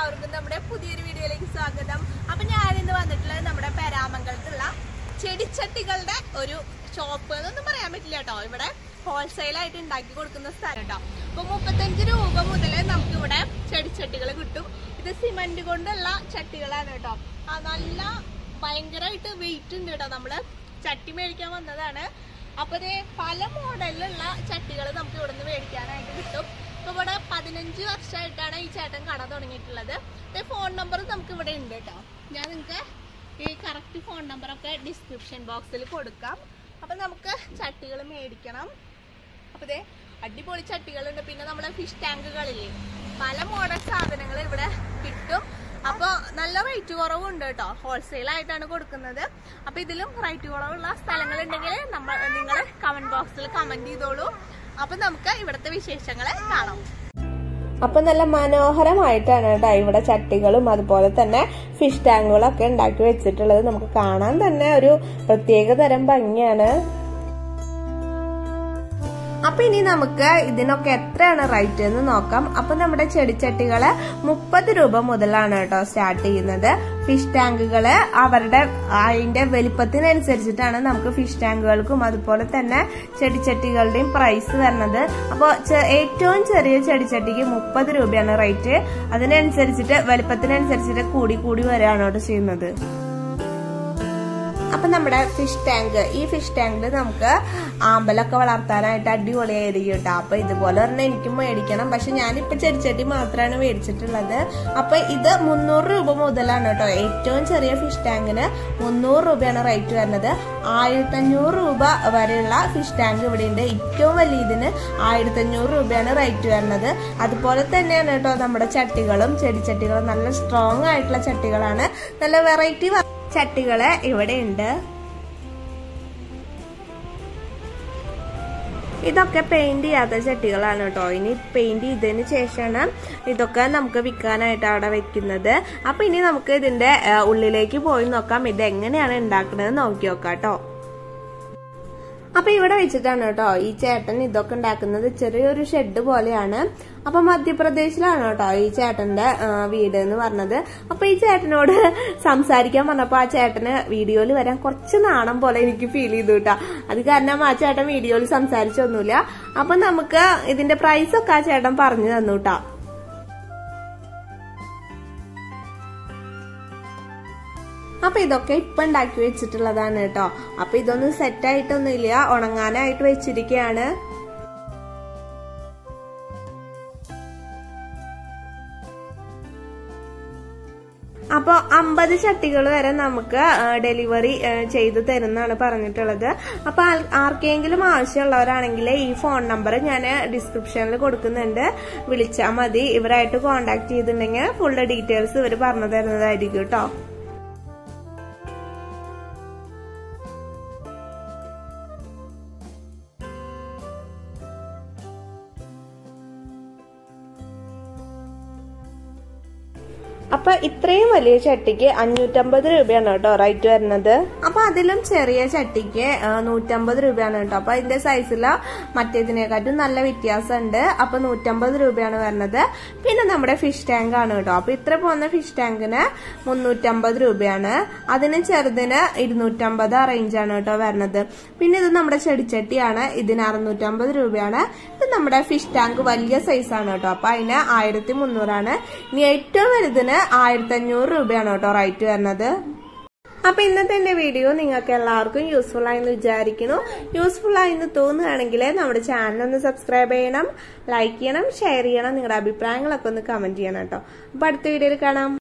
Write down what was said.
എല്ലാവർക്കും നമ്മുടെ പുതിയൊരു വീഡിയോയിലേക്ക് സ്വാഗതം അപ്പൊ ഞാൻ ഇന്ന് വന്നിട്ടുള്ളത് നമ്മുടെ പെരാമംഗലത്തുള്ള ചെടിച്ചട്ടികളുടെ ഒരു ഷോപ്പ് എന്നൊന്നും പറയാൻ പറ്റില്ല കേട്ടോ ഇവിടെ ഹോൾസെയിൽ ആയിട്ട് ഉണ്ടാക്കി കൊടുക്കുന്ന സ്ഥലം കേട്ടോ അപ്പൊ മുപ്പത്തഞ്ച് രൂപ മുതൽ നമുക്ക് ഇവിടെ ചെടിച്ചട്ടികൾ കിട്ടും ഇത് സിമന്റ് കൊണ്ടുള്ള ചട്ടികളാണ് കേട്ടോ ആ നല്ല ഭയങ്കരമായിട്ട് വെയിറ്റ് ഉണ്ട് കേട്ടോ നമ്മള് ചട്ടി മേടിക്കാൻ വന്നതാണ് അപ്പൊ ദേ പല മോഡലിലുള്ള ചട്ടികൾ നമുക്ക് ഇവിടുന്ന് മേടിക്കാനായിട്ട് കിട്ടും അപ്പൊ ഇവിടെ പതിനഞ്ച് വർഷമായിട്ടാണ് ഈ ചേട്ടൻ കട തുടങ്ങിയിട്ടുള്ളത് ദേ ഫോൺ നമ്പർ നമുക്ക് ഇവിടെ ഉണ്ട് കേട്ടോ ഞാൻ നിങ്ങൾക്ക് ഈ കറക്റ്റ് ഫോൺ നമ്പറൊക്കെ ഡിസ്ക്രിപ്ഷൻ ബോക്സിൽ കൊടുക്കാം അപ്പൊ നമുക്ക് ചട്ടികൾ മേടിക്കണം അപ്പൊ ദേ അടിപൊളി ചട്ടികളുണ്ട് പിന്നെ നമ്മുടെ ഫിഷ് ടാങ്കുകളില്ലേ പല മോഡൽ സാധനങ്ങൾ ഇവിടെ കിട്ടും അപ്പൊ നല്ല റേറ്റ് കുറവുണ്ട് കേട്ടോ ഹോൾസെയിൽ ആയിട്ടാണ് കൊടുക്കുന്നത് അപ്പൊ ഇതിലും റേറ്റ് കുറവുള്ള സ്ഥലങ്ങൾ ഉണ്ടെങ്കിൽ നമ്മൾ നിങ്ങൾ കമന്റ് ബോക്സിൽ കമന്റ് ചെയ്തോളൂ അപ്പൊ നമുക്ക് ഇവിടുത്തെ വിശേഷങ്ങൾ കാണാം അപ്പൊ നല്ല മനോഹരമായിട്ടാണ് കേട്ടോ ഇവിടെ ചട്ടികളും അതുപോലെ തന്നെ ഫിഷ് ടാങ്കുകളും ഒക്കെ ഉണ്ടാക്കി വെച്ചിട്ടുള്ളത് നമുക്ക് കാണാൻ തന്നെ ഒരു പ്രത്യേക തരം ഭംഗിയാണ് അപ്പൊ ഇനി നമുക്ക് ഇതിനൊക്കെ എത്രയാണ് റേറ്റ് എന്ന് നോക്കാം അപ്പൊ നമ്മുടെ ചെടിച്ചട്ടികള് മുപ്പത് രൂപ മുതലാണ് കേട്ടോ സ്റ്റാർട്ട് ചെയ്യുന്നത് ഫിഷ് ടാങ്കുകള് അവരുടെ അതിന്റെ വലിപ്പത്തിനനുസരിച്ചിട്ടാണ് നമുക്ക് ഫിഷ് ടാങ്കുകൾക്കും അതുപോലെ തന്നെ ചെടിച്ചട്ടികളുടെയും പ്രൈസ് വരുന്നത് അപ്പോൾ ഏറ്റവും ചെറിയ ചെടിച്ചട്ടിക്ക് മുപ്പത് രൂപയാണ് റേറ്റ് അതിനനുസരിച്ചിട്ട് വലിപ്പത്തിനനുസരിച്ചിട്ട് കൂടി കൂടി വരികയാണ് കേട്ടോ ചെയ്യുന്നത് അപ്പൊ നമ്മുടെ ഫിഷ് ടാങ്ക് ഈ ഫിഷ് ടാങ്കിൽ നമുക്ക് ആമ്പലൊക്കെ വളർത്താനായിട്ട് അടിപൊളിയായിരിക്കും കേട്ടോ അപ്പൊ ഇതുപോലെ പറഞ്ഞാൽ എനിക്കും മേടിക്കണം പക്ഷെ ഞാനിപ്പോ ചെടിച്ചട്ടി മാത്രമാണ് മേടിച്ചിട്ടുള്ളത് അപ്പൊ ഇത് മുന്നൂറ് രൂപ മുതലാണ് കേട്ടോ ഏറ്റവും ചെറിയ ഫിഷ് ടാങ്കിന് മുന്നൂറ് രൂപയാണ് റേറ്റ് വരുന്നത് ആയിരത്തഞ്ഞൂറ് രൂപ വരെയുള്ള ഫിഷ് ടാങ്ക് ഇവിടെ ഉണ്ട് ഏറ്റവും വലിയ ഇതിന് ആയിരത്തഞ്ഞൂറ് രൂപയാണ് റേറ്റ് വരുന്നത് അതുപോലെ തന്നെയാണ് കേട്ടോ നമ്മുടെ ചട്ടികളും ചെടിച്ചട്ടികളും നല്ല സ്ട്രോങ് ആയിട്ടുള്ള ചട്ടികളാണ് നല്ല വെറൈറ്റി ചട്ടികള് ഇവിടെ ഉണ്ട് ഇതൊക്കെ പെയിന്റ് ചെയ്യാത്ത ചട്ടികളാണ് കേട്ടോ ഇനി പെയിന്റ് ചെയ്തതിന് ശേഷമാണ് ഇതൊക്കെ നമുക്ക് വിൽക്കാനായിട്ട് അവിടെ വെക്കുന്നത് അപ്പൊ ഇനി നമുക്ക് ഇതിന്റെ ഉള്ളിലേക്ക് പോയി നോക്കാം ഇത് എങ്ങനെയാണ് ഉണ്ടാക്കുന്നത് നോക്കി നോക്കാം കേട്ടോ അപ്പൊ ഇവിടെ വെച്ചിട്ടാണ് കേട്ടോ ഈ ചേട്ടൻ ഇതൊക്കെ ഉണ്ടാക്കുന്നത് ചെറിയൊരു ഷെഡ് പോലെയാണ് അപ്പൊ മധ്യപ്രദേശിലാണ് കേട്ടോ ഈ ചേട്ടന്റെ വീട് എന്ന് പറഞ്ഞത് അപ്പൊ ഈ ചേട്ടനോട് സംസാരിക്കാൻ പറഞ്ഞപ്പോ ആ ചേട്ടന് വീഡിയോയിൽ വരാൻ കുറച്ച് നാണം പോലെ എനിക്ക് ഫീൽ ചെയ്തു കേട്ടോ അത് കാരണം ആ ചേട്ടൻ വീഡിയോയിൽ സംസാരിച്ചൊന്നുമില്ല അപ്പൊ നമുക്ക് ഇതിന്റെ പ്രൈസ് ഒക്കെ ആ ചേട്ടൻ പറഞ്ഞു തന്നു കേട്ടോ അപ്പൊ ഇതൊക്കെ ഇപ്പൊ ഉണ്ടാക്കി വെച്ചിട്ടുള്ളതാണ് കേട്ടോ അപ്പൊ ഇതൊന്നും സെറ്റ് ആയിട്ടൊന്നും ഇല്ല ഉണങ്ങാനായിട്ട് വെച്ചിരിക്കുകയാണ് അപ്പോൾ അമ്പത് ചട്ടികൾ വരെ നമുക്ക് ഡെലിവറി ചെയ്തു തരുന്നതാണ് പറഞ്ഞിട്ടുള്ളത് അപ്പോൾ ആർക്കെങ്കിലും ആവശ്യമുള്ളവരാണെങ്കിൽ ഈ ഫോൺ നമ്പർ ഞാൻ ഡിസ്ക്രിപ്ഷനിൽ കൊടുക്കുന്നുണ്ട് വിളിച്ചാൽ മതി ഇവരായിട്ട് കോണ്ടാക്ട് ചെയ്തിട്ടുണ്ടെങ്കിൽ ഫുൾ ഡീറ്റെയിൽസ് ഇവർ പറഞ്ഞു തരുന്നതായിരിക്കും കേട്ടോ അപ്പൊ ഇത്രയും വലിയ ചട്ടിക്ക് അഞ്ഞൂറ്റമ്പത് രൂപയാണ് കേട്ടോ റേറ്റ് വരുന്നത് അപ്പൊ അതിലും ചെറിയ ചട്ടിക്ക് നൂറ്റമ്പത് രൂപയാണ് കേട്ടോ അപ്പൊ അതിന്റെ സൈസില് മറ്റേതിനെക്കാട്ടും നല്ല വ്യത്യാസമുണ്ട് അപ്പൊ നൂറ്റമ്പത് രൂപയാണ് വരുന്നത് പിന്നെ നമ്മുടെ ഫിഷ് ടാങ്ക് ആണ് കേട്ടോ അപ്പൊ ഇത്ര പോകുന്ന ഫിഷ് ടാങ്കിന് മുന്നൂറ്റമ്പത് രൂപയാണ് അതിന് ചെറുതിന് ഇരുന്നൂറ്റമ്പത് റേഞ്ചാണ് കേട്ടോ വരുന്നത് പിന്നെ ഇത് നമ്മുടെ ചെടിച്ചട്ടിയാണ് ഇതിന് അറുന്നൂറ്റമ്പത് രൂപയാണ് ഇത് നമ്മുടെ ഫിഷ് ടാങ്ക് വലിയ സൈസാണ് കേട്ടോ അപ്പൊ അതിന് ആയിരത്തി മുന്നൂറാണ് ഇനി ഏറ്റവും വലുതിന് ആയിരത്തി അഞ്ഞൂറ് രൂപയാണ് കേട്ടോ റേറ്റ് വരുന്നത് അപ്പൊ ഇന്നത്തെ എന്റെ വീഡിയോ നിങ്ങൾക്ക് എല്ലാവർക്കും യൂസ്ഫുൾ ആയെന്ന് വിചാരിക്കുന്നു യൂസ്ഫുൾ ആയെന്ന് തോന്നുകയാണെങ്കിൽ നമ്മുടെ ചാനൽ ഒന്ന് സബ്സ്ക്രൈബ് ചെയ്യണം ലൈക്ക് ചെയ്യണം ഷെയർ ചെയ്യണം നിങ്ങളുടെ അഭിപ്രായങ്ങളൊക്കെ ഒന്ന് കമന്റ് ചെയ്യണം കേട്ടോ അപ്പൊ അടുത്ത വീഡിയോയിൽ കാണാം